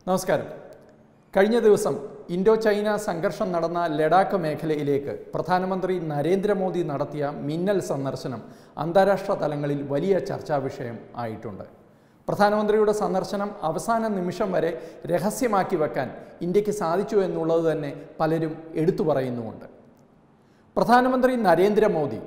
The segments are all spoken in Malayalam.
നമസ്കാരം കഴിഞ്ഞ ദിവസം ഇൻഡോ ചൈന സംഘർഷം നടന്ന ലഡാക്ക് മേഖലയിലേക്ക് പ്രധാനമന്ത്രി നരേന്ദ്രമോദി നടത്തിയ മിന്നൽ സന്ദർശനം അന്താരാഷ്ട്ര തലങ്ങളിൽ വലിയ ചർച്ചാ വിഷയം ആയിട്ടുണ്ട് പ്രധാനമന്ത്രിയുടെ സന്ദർശനം അവസാന നിമിഷം വരെ രഹസ്യമാക്കി വെക്കാൻ ഇന്ത്യക്ക് സാധിച്ചു എന്നുള്ളത് തന്നെ പലരും എടുത്തു പറയുന്നുമുണ്ട് പ്രധാനമന്ത്രി നരേന്ദ്രമോദി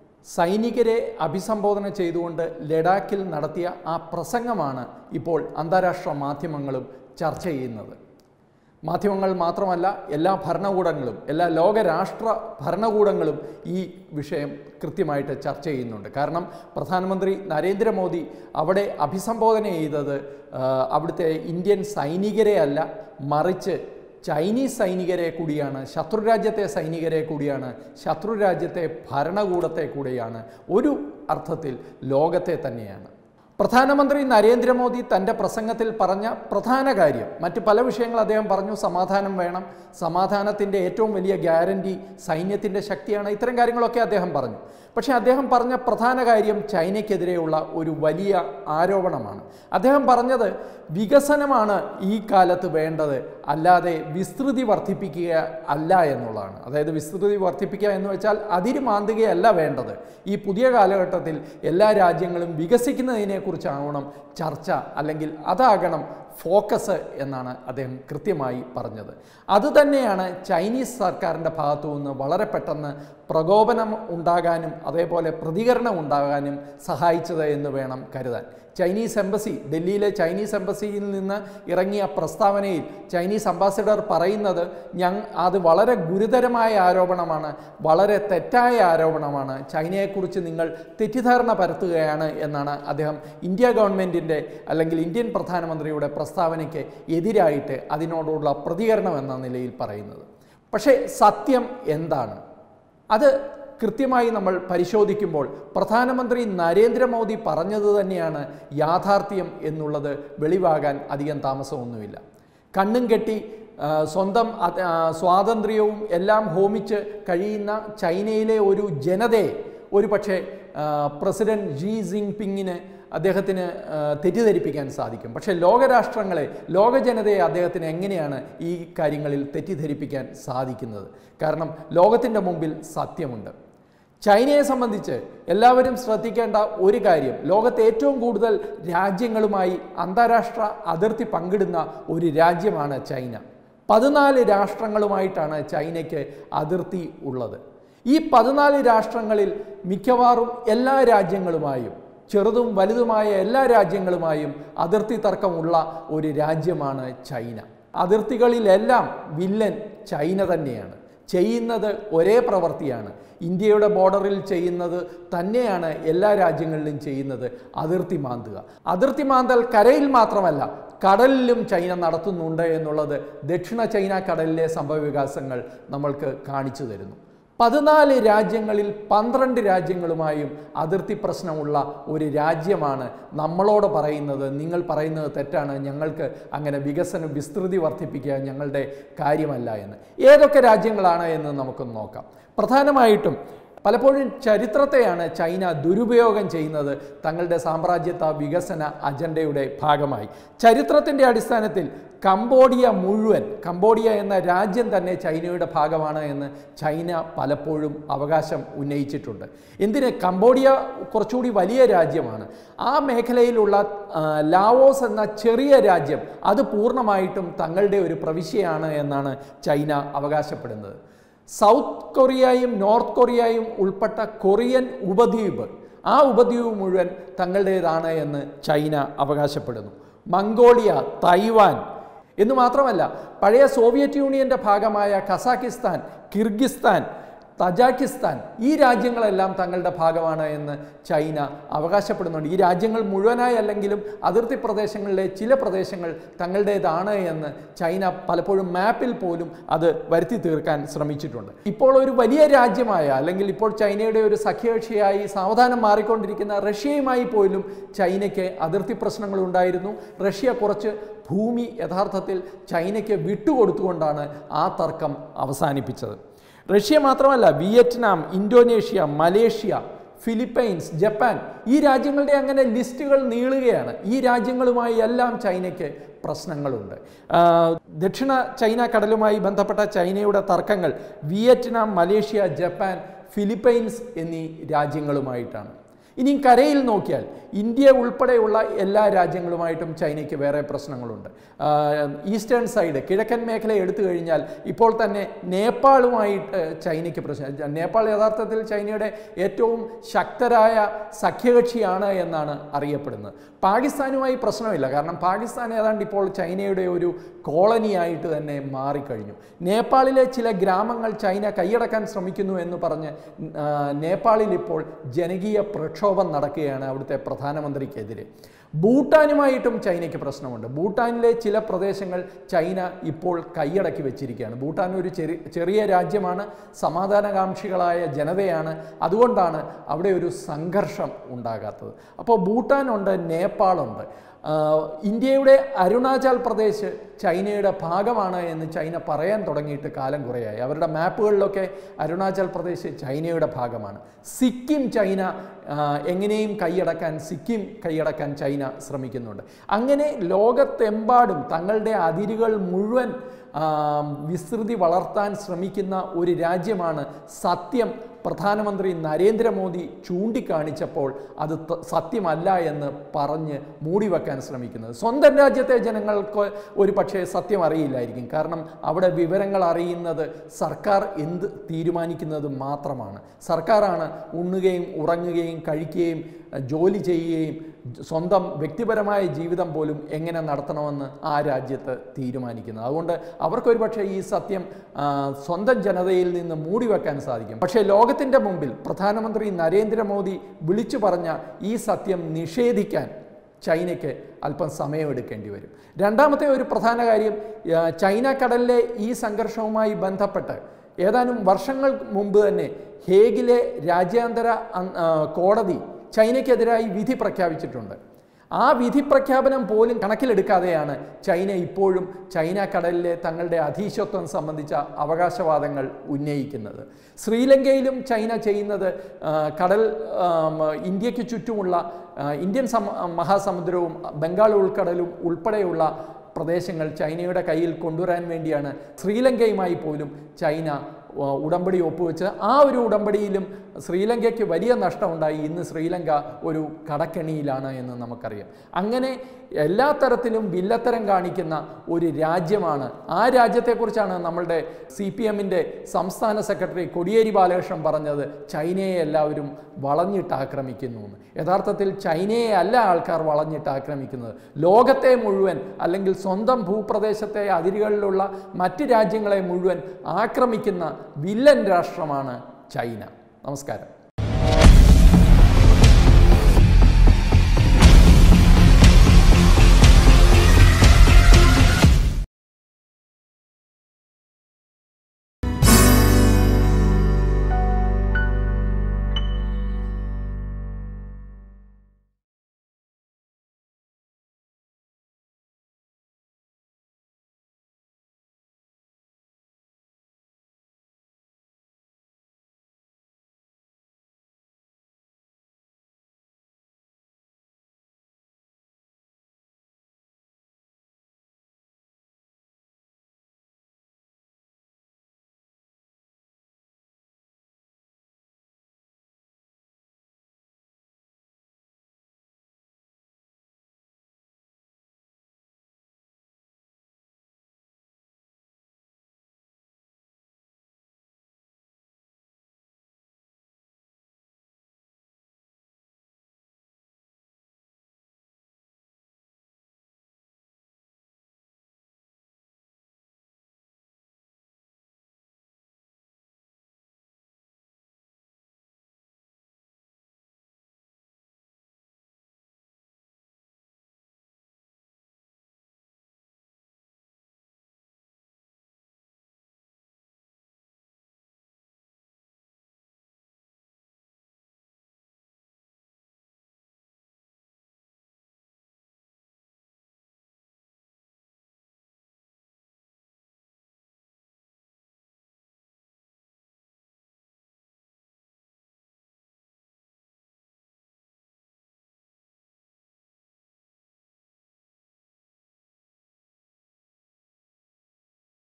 സൈനികരെ അഭിസംബോധന ചെയ്തുകൊണ്ട് ലഡാക്കിൽ നടത്തിയ ആ പ്രസംഗമാണ് ഇപ്പോൾ അന്താരാഷ്ട്ര മാധ്യമങ്ങളും ചർച്ച ചെയ്യുന്നത് മാധ്യമങ്ങൾ മാത്രമല്ല എല്ലാ ഭരണകൂടങ്ങളും എല്ലാ ലോകരാഷ്ട്ര ഭരണകൂടങ്ങളും ഈ വിഷയം കൃത്യമായിട്ട് ചർച്ച ചെയ്യുന്നുണ്ട് കാരണം പ്രധാനമന്ത്രി നരേന്ദ്രമോദി അവിടെ അഭിസംബോധന ചെയ്തത് ആ, അവിടുത്തെ ഇന്ത്യൻ സൈനികരെ അല്ല മറിച്ച് ചൈനീസ് സൈനികരെ കൂടിയാണ് ശത്രുരാജ്യത്തെ സൈനികരെ കൂടിയാണ് ശത്രുരാജ്യത്തെ ഭരണകൂടത്തെ കൂടിയാണ് ഒരു അർത്ഥത്തിൽ ലോകത്തെ തന്നെയാണ് പ്രധാനമന്ത്രി നരേന്ദ്രമോദി തൻ്റെ പ്രസംഗത്തിൽ പറഞ്ഞ പ്രധാന കാര്യം മറ്റ് പല വിഷയങ്ങൾ അദ്ദേഹം പറഞ്ഞു സമാധാനം വേണം സമാധാനത്തിൻ്റെ ഏറ്റവും വലിയ ഗ്യാരണ്ടി സൈന്യത്തിൻ്റെ ശക്തിയാണ് ഇത്തരം കാര്യങ്ങളൊക്കെ അദ്ദേഹം പറഞ്ഞു പക്ഷേ അദ്ദേഹം പറഞ്ഞ പ്രധാന കാര്യം ചൈനയ്ക്കെതിരെയുള്ള ഒരു വലിയ ആരോപണമാണ് അദ്ദേഹം പറഞ്ഞത് വികസനമാണ് ഈ കാലത്ത് വേണ്ടത് അല്ലാതെ വിസ്തൃതി വർദ്ധിപ്പിക്കുക അല്ല എന്നുള്ളതാണ് അതായത് വിസ്തൃതി വർദ്ധിപ്പിക്കുക എന്ന് വെച്ചാൽ അതിര് മാന്തുകയല്ല വേണ്ടത് ഈ പുതിയ കാലഘട്ടത്തിൽ എല്ലാ രാജ്യങ്ങളും വികസിക്കുന്നതിനെക്കുറിച്ചാവണം ചർച്ച അല്ലെങ്കിൽ അതാകണം ഫോക്കസ് എന്നാണ് അദ്ദേഹം കൃത്യമായി പറഞ്ഞത് അതുതന്നെയാണ് ചൈനീസ് സർക്കാരിൻ്റെ ഭാഗത്തു നിന്ന് വളരെ പെട്ടെന്ന് പ്രകോപനം ഉണ്ടാകാനും അതേപോലെ പ്രതികരണം ഉണ്ടാകാനും സഹായിച്ചത് എന്ന് വേണം കരുതാൻ ചൈനീസ് എംബസി ഡൽഹിയിലെ ചൈനീസ് എംബസിയിൽ നിന്ന് ഇറങ്ങിയ പ്രസ്താവനയിൽ ചൈനീസ് അംബാസിഡർ പറയുന്നത് ഞങ് അത് വളരെ ഗുരുതരമായ ആരോപണമാണ് വളരെ തെറ്റായ ആരോപണമാണ് ചൈനയെക്കുറിച്ച് നിങ്ങൾ തെറ്റിദ്ധാരണ പരത്തുകയാണ് എന്നാണ് അദ്ദേഹം ഇന്ത്യ ഗവൺമെൻറ്റിൻ്റെ അല്ലെങ്കിൽ ഇന്ത്യൻ പ്രധാനമന്ത്രിയുടെ പ്രസ്താവനയ്ക്ക് എതിരായിട്ട് അതിനോടുള്ള പ്രതികരണം എന്ന നിലയിൽ പറയുന്നത് പക്ഷേ സത്യം എന്താണ് അത് കൃത്യമായി നമ്മൾ പരിശോധിക്കുമ്പോൾ പ്രധാനമന്ത്രി നരേന്ദ്രമോദി പറഞ്ഞത് തന്നെയാണ് യാഥാർത്ഥ്യം എന്നുള്ളത് വെളിവാകാൻ അധികം താമസമൊന്നുമില്ല കണ്ണും കെട്ടി ആ, സ്വന്തം അത്, ആ, സ്വാതന്ത്ര്യവും എല്ലാം ഹോമിച്ച് കഴിയുന്ന ചൈനയിലെ ഒരു ജനതയെ ഒരു പക്ഷേ പ്രസിഡന്റ് ജി ജിങ് പിങ്ങിന് അദ്ദേഹത്തിന് ആ, തെറ്റിദ്ധരിപ്പിക്കാൻ സാധിക്കും പക്ഷേ ലോകരാഷ്ട്രങ്ങളെ ലോക ജനതയെ അദ്ദേഹത്തിന് എങ്ങനെയാണ് ഈ കാര്യങ്ങളിൽ തെറ്റിദ്ധരിപ്പിക്കാൻ സാധിക്കുന്നത് കാരണം ലോകത്തിൻ്റെ മുമ്പിൽ സത്യമുണ്ട് ചൈനയെ സംബന്ധിച്ച് എല്ലാവരും ശ്രദ്ധിക്കേണ്ട ഒരു കാര്യം ലോകത്തെ ഏറ്റവും കൂടുതൽ രാജ്യങ്ങളുമായി അന്താരാഷ്ട്ര അതിർത്തി പങ്കിടുന്ന ഒരു രാജ്യമാണ് ചൈന പതിനാല് രാഷ്ട്രങ്ങളുമായിട്ടാണ് ചൈനയ്ക്ക് അതിർത്തി ഉള്ളത് ഈ പതിനാല് രാഷ്ട്രങ്ങളിൽ മിക്കവാറും എല്ലാ രാജ്യങ്ങളുമായും ചെറുതും വലുതുമായ എല്ലാ രാജ്യങ്ങളുമായും അതിർത്തി തർക്കമുള്ള ഒരു രാജ്യമാണ് ചൈന അതിർത്തികളിലെല്ലാം വില്ലൻ ചൈന തന്നെയാണ് ചെയ്യുന്നത് ഒരേ പ്രവൃത്തിയാണ് ഇന്ത്യയുടെ ബോർഡറിൽ ചെയ്യുന്നത് തന്നെയാണ് എല്ലാ രാജ്യങ്ങളിലും ചെയ്യുന്നത് അതിർത്തി മാന്തുക അതിർത്തി മാന്തൽ കരയിൽ മാത്രമല്ല കടലിലും ചൈന നടത്തുന്നുണ്ട് എന്നുള്ളത് ദക്ഷിണ ചൈന കടലിലെ സംഭവവികാസങ്ങൾ നമ്മൾക്ക് കാണിച്ചു തരുന്നു പതിനാല് രാജ്യങ്ങളിൽ പന്ത്രണ്ട് രാജ്യങ്ങളുമായും അതിർത്തി പ്രശ്നമുള്ള ഒരു രാജ്യമാണ് നമ്മളോട് പറയുന്നത് നിങ്ങൾ പറയുന്നത് തെറ്റാണ് ഞങ്ങൾക്ക് അങ്ങനെ വികസനം വിസ്തൃതി വർദ്ധിപ്പിക്കുക ഞങ്ങളുടെ കാര്യമല്ല എന്ന് ഏതൊക്കെ രാജ്യങ്ങളാണ് എന്ന് നമുക്കൊന്ന് നോക്കാം പ്രധാനമായിട്ടും പലപ്പോഴും ചരിത്രത്തെയാണ് ചൈന ദുരുപയോഗം ചെയ്യുന്നത് തങ്ങളുടെ സാമ്രാജ്യത്വ വികസന അജണ്ടയുടെ ഭാഗമായി ചരിത്രത്തിൻ്റെ അടിസ്ഥാനത്തിൽ കംബോഡിയ മുഴുവൻ കംബോഡിയ എന്ന രാജ്യം തന്നെ ചൈനയുടെ ഭാഗമാണ് എന്ന് ചൈന പലപ്പോഴും അവകാശം ഉന്നയിച്ചിട്ടുണ്ട് എന്തിന് കംബോഡിയ കുറച്ചുകൂടി വലിയ രാജ്യമാണ് ആ മേഖലയിലുള്ള ആ, ലാവോസ് എന്ന ചെറിയ രാജ്യം അത് പൂർണ്ണമായിട്ടും തങ്ങളുടെ ഒരു പ്രവിശ്യയാണ് എന്നാണ് ചൈന അവകാശപ്പെടുന്നത് സൗത്ത് കൊറിയയും നോർത്ത് കൊറിയയും ഉൾപ്പെട്ട കൊറിയൻ ഉപദ്വീപ് ആ ഉപദ്വീപ് മുഴുവൻ തങ്ങളുടേതാണ് എന്ന് ചൈന അവകാശപ്പെടുന്നു മംഗോളിയ തൈവാൻ എന്ന് മാത്രമല്ല പഴയ സോവിയറ്റ് യൂണിയൻ്റെ ഭാഗമായ കസാക്കിസ്ഥാൻ കിർഗിസ്ഥാൻ തജാക്കിസ്ഥാൻ ഈ രാജ്യങ്ങളെല്ലാം തങ്ങളുടെ ഭാഗമാണ് എന്ന് ചൈന അവകാശപ്പെടുന്നുണ്ട് ഈ രാജ്യങ്ങൾ മുഴുവനായി അല്ലെങ്കിലും അതിർത്തി പ്രദേശങ്ങളിലെ ചില പ്രദേശങ്ങൾ തങ്ങളുടേതാണ് എന്ന് ചൈന പലപ്പോഴും മാപ്പിൽ പോലും അത് വരുത്തി തീർക്കാൻ ശ്രമിച്ചിട്ടുണ്ട് ഇപ്പോൾ ഒരു വലിയ രാജ്യമായ അല്ലെങ്കിൽ ഇപ്പോൾ ചൈനയുടെ ഒരു സഖ്യകക്ഷിയായി സാവധാനം മാറിക്കൊണ്ടിരിക്കുന്ന റഷ്യയുമായി പോലും ചൈനയ്ക്ക് അതിർത്തി പ്രശ്നങ്ങൾ ഉണ്ടായിരുന്നു റഷ്യ കുറച്ച് ഭൂമി യഥാർത്ഥത്തിൽ ചൈനയ്ക്ക് വിട്ടുകൊടുത്തുകൊണ്ടാണ് ആ തർക്കം അവസാനിപ്പിച്ചത് റഷ്യ മാത്രമല്ല Vietnam Indonesia Malaysia Philippines Japan ഈ രാജ്യങ്ങളുടെ അങ്ങനെ ലിസ്റ്റുകൾ നീളുകയാണ് ഈ രാജ്യങ്ങളുമായി എല്ലാം ചൈനയ്ക്ക് പ്രശ്നങ്ങളുണ്ട് ആ, ദക്ഷിണ ചൈന കടലുമായി ബന്ധപ്പെട്ട ചൈനയുടെ തർക്കങ്ങൾ വിയറ്റ്നാം മലേഷ്യ ജപ്പാൻ ഫിലിപ്പൈൻസ് എന്നീ രാജ്യങ്ങളുമായിട്ടാണ് ഇനി കരയിൽ നോക്കിയാൽ ഇന്ത്യ ഉൾപ്പെടെയുള്ള എല്ലാ രാജ്യങ്ങളുമായിട്ടും ചൈനയ്ക്ക് വേറെ പ്രശ്നങ്ങളുണ്ട് ആ, ഈസ്റ്റേൺ സൈഡ് കിഴക്കൻ മേഖല എടുത്തു കഴിഞ്ഞാൽ ഇപ്പോൾ തന്നെ നേപ്പാളുമായിട്ട് ചൈനയ്ക്ക് പ്രശ്നം നേപ്പാൾ യഥാർത്ഥത്തിൽ ചൈനയുടെ ഏറ്റവും ശക്തരായ സഖ്യകക്ഷിയാണ് എന്നാണ് അറിയപ്പെടുന്നത് പാകിസ്ഥാനുമായി പ്രശ്നമില്ല കാരണം പാകിസ്ഥാൻ ഏതാണ്ട് ഇപ്പോൾ ചൈനയുടെ ഒരു കോളനിയായിട്ട് തന്നെ മാറിക്കഴിഞ്ഞു നേപ്പാളിലെ ചില ഗ്രാമങ്ങൾ ചൈന കൈയടക്കാൻ ശ്രമിക്കുന്നു എന്ന് പറഞ്ഞ് ആ, നേപ്പാളിൽ ഇപ്പോൾ ജനകീയ പ്രക്ഷോഭം നടക്കുകയാണ് അവിടുത്തെ പ്രധാനമന്ത്രിക്കെതിരെ ഭൂട്ടാനുമായിട്ടും ചൈനയ്ക്ക് പ്രശ്നമുണ്ട് ഭൂട്ടാനിലെ ചില പ്രദേശങ്ങൾ ചൈന ഇപ്പോൾ കൈയടക്കി വെച്ചിരിക്കുകയാണ് ഭൂട്ടാൻ ഒരു ചെറിയ ചെറിയ രാജ്യമാണ് സമാധാനകാംക്ഷികളായ ജനതയാണ് അതുകൊണ്ടാണ് അവിടെ ഒരു സംഘർഷം ഉണ്ടാകാത്തത് അപ്പോൾ ഭൂട്ടാനുണ്ട് നേപ്പാളുണ്ട് ആ, ഇന്ത്യയുടെ അരുണാചൽ പ്രദേശ് ചൈനയുടെ ഭാഗമാണ് എന്ന് ചൈന പറയാൻ തുടങ്ങിയിട്ട് കാലം കുറയായി അവരുടെ മാപ്പുകളിലൊക്കെ അരുണാചൽ പ്രദേശ് ചൈനയുടെ ഭാഗമാണ് സിക്കിം ചൈന ആ, എങ്ങനെയും കൈയടക്കാൻ സിക്കിം കൈയടക്കാൻ ചൈന ശ്രമിക്കുന്നുണ്ട് അങ്ങനെ ലോകത്തെമ്പാടും തങ്ങളുടെ അതിരുകൾ മുഴുവൻ ആ, വിസ്തൃതി വളർത്താൻ ശ്രമിക്കുന്ന ഒരു രാജ്യമാണ് സത്യം പ്രധാനമന്ത്രി നരേന്ദ്രമോദി ചൂണ്ടിക്കാണിച്ചപ്പോൾ അത് ത- സത്യമല്ല എന്ന് പറഞ്ഞ് മൂടിവെക്കാൻ ശ്രമിക്കുന്നത് സ്വന്തം രാജ്യത്തെ ജനങ്ങൾക്ക് ഒരു പക്ഷേ സത്യം അറിയില്ലായിരിക്കും കാരണം അവിടെ വിവരങ്ങൾ അറിയുന്നത് സർക്കാർ എന്ത് തീരുമാനിക്കുന്നത് മാത്രമാണ് സർക്കാരാണ് ഉണ്ണുകയും ഉറങ്ങുകയും കഴിക്കുകയും അഹ് ജോലി ചെയ്യുകയും ജ- സ്വന്തം വ്യക്തിപരമായ ജീവിതം പോലും എങ്ങനെ നടത്തണമെന്ന് ആ രാജ്യത്ത് തീരുമാനിക്കുന്നത് അതുകൊണ്ട് അവർക്കൊരു പക്ഷേ ഈ സത്യം ആ, സ്വന്തം ജനതയിൽ നിന്ന് മൂടിവെക്കാൻ സാധിക്കും പക്ഷേ ലോകത്തിൻ്റെ മുമ്പിൽ പ്രധാനമന്ത്രി നരേന്ദ്രമോദി വിളിച്ചു പറഞ്ഞ ഈ സത്യം നിഷേധിക്കാൻ ചൈനയ്ക്ക് അല്പം സമയമെടുക്കേണ്ടി വരും രണ്ടാമത്തെ ഒരു പ്രധാന കാര്യം ആ, ചൈന കടലിലെ ഈ സംഘർഷവുമായി ബന്ധപ്പെട്ട് ഏതാനും വർഷങ്ങൾ മുമ്പ് തന്നെ ഹേഗിലെ രാജ്യാന്തര അൻ- ആ, കോടതി ചൈനയ്ക്കെതിരായി വിധി പ്രഖ്യാപിച്ചിട്ടുണ്ട് ആ വിധി പ്രഖ്യാപനം പോലും കണക്കിലെടുക്കാതെയാണ് ചൈന ഇപ്പോഴും ചൈന കടലിലെ തങ്ങളുടെ അധീശത്വം സംബന്ധിച്ച അവകാശവാദങ്ങൾ ഉന്നയിക്കുന്നത് ശ്രീലങ്കയിലും ചൈന ചെയ്യുന്നത് ആ, കടൽ ആം, ഇന്ത്യക്ക് ചുറ്റുമുള്ള ആ, ഇന്ത്യൻ സമ മഹാസമുദ്രവും ബംഗാൾ ഉൾക്കടലും ഉൾപ്പെടെയുള്ള പ്രദേശങ്ങൾ ചൈനയുടെ കയ്യിൽ കൊണ്ടുവരാൻ വേണ്ടിയാണ് ശ്രീലങ്കയുമായി പോലും ചൈന ആ, ഉടമ്പടി ഒപ്പുവെച്ച് ആ ഒരു ഉടമ്പടിയിലും ശ്രീലങ്കയ്ക്ക് വലിയ നഷ്ടമുണ്ടായി ഇന്ന് ശ്രീലങ്ക ഒരു കടക്കെണിയിലാണ് എന്ന് നമുക്കറിയാം അങ്ങനെ എല്ലാ തരത്തിലും വില്ലത്തരം കാണിക്കുന്ന ഒരു രാജ്യമാണ് ആ രാജ്യത്തെക്കുറിച്ചാണ് നമ്മളുടെ സി പി എമ്മിൻ്റെ സംസ്ഥാന സെക്രട്ടറി കൊടിയേരി ബാലകൃഷ്ണൻ പറഞ്ഞത് ചൈനയെ എല്ലാവരും വളഞ്ഞിട്ട് ആക്രമിക്കുന്നു എന്ന് യഥാർത്ഥത്തിൽ ചൈനയെ അല്ല ആൾക്കാർ വളഞ്ഞിട്ട് ആക്രമിക്കുന്നത് ലോകത്തെ മുഴുവൻ അല്ലെങ്കിൽ സ്വന്തം ഭൂപ്രദേശത്തെ അതിരുകളിലുള്ള മറ്റ് രാജ്യങ്ങളെ മുഴുവൻ ആക്രമിക്കുന്ന വില്ലൻ രാഷ്ട്രമാണ് ചൈന നമസ്കാരം